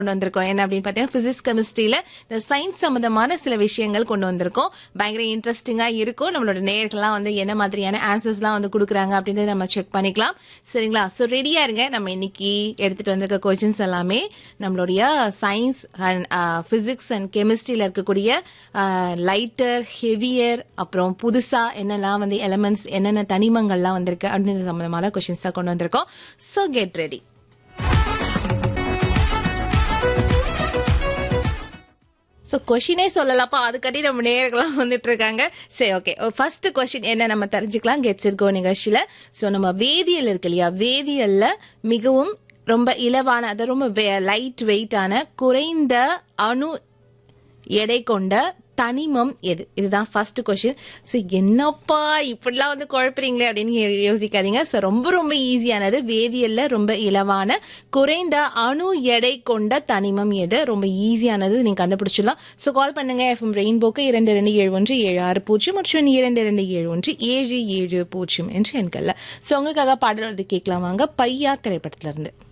கொண்டு வந்திருக்கோம் என்ன அப்படின்னு பார்த்தீங்கன்னா பிசிக்ஸ் கெமிஸ்ட்ரியில இந்த சயின்ஸ் சம்பந்தமான சில விஷயங்கள் கொண்டு வந்திருக்கோம் பயங்கர இன்ட்ரெஸ்டிங்கா இருக்கும் நம்மளோட நேயர்கள்லாம் வந்து என்ன மாதிரியான ஆன்சர்ஸ்லாம் வந்து கொடுக்குறாங்க அப்படின்றத நம்ம செக் பண்ணிக்கலாம் சரிங்களா ஸோ ரெடியா இருங்க நம்ம இன்னைக்கு எடுத்துட்டு வந்திருக்க கொஸ்டின்ஸ் எல்லாமே நம்மளுடைய சயின்ஸ் அண்ட் பிசிக்ஸ் அண்ட் கெமிஸ்ட்ரியில இருக்கக்கூடிய லைட்டர் ஹெவியர் அப்புறம் புதுசா என்னெல்லாம் வந்து எலமெண்ட்ஸ் என்னென்ன தனிமங்கள்லாம் வந்திருக்கு அப்படின்ற சம்பந்தமான கொஸ்டின்ஸ் தான் கொண்டு வந்திருக்கோம் ஸோ கெட் ரெடி ஸோ கொஷினே சொல்லலாப்பா அதுக்காட்டி நம்ம நேர்களாம் வந்துட்டு இருக்காங்க சரி ஓகே ஃபர்ஸ்ட் கொஷின் என்ன நம்ம தெரிஞ்சுக்கலாம் கெட்ஸ் இருக்கோ நிகழ்ச்சியில் ஸோ நம்ம வேதியியல் இருக்கு இல்லையா வேதியியல்ல மிகவும் ரொம்ப இலவான அது ரொம்ப லைட் வெயிட்டான குறைந்த அணு எடை கொண்ட தனிமம் எது இதுதான் ஃபர்ஸ்ட் கொஸ்டின் ஸோ என்னப்பா இப்படிலாம் வந்து குழப்பறீங்களே அப்படின்னு யோ- யோசிக்காதீங்க ஸோ ரொம்ப ரொம்ப ஈஸியானது வேதியியல்ல ரொம்ப இலவான குறைந்த அணு எடை கொண்ட தனிமம் எது ரொம்ப ஈஸியானது நீங்க கண்டுபிடிச்சிடலாம் ஸோ கால் பண்ணுங்க எஃப்எம் ரெயின்போக்கு இரண்டு ரெண்டு ஏழு ஒன்று ஏழு ஆறு பூஜ்ஜியம் மற்றும் இரண்டு ரெண்டு ஏழு ஒன்று ஏழு ஏழு பூஜ்ஜியம் என்று எண்கள்ல ஸோ உங்களுக்காக பாடல் வந்து கேட்கலாம் வாங்க பையா திரைப்படத்துல இருந்து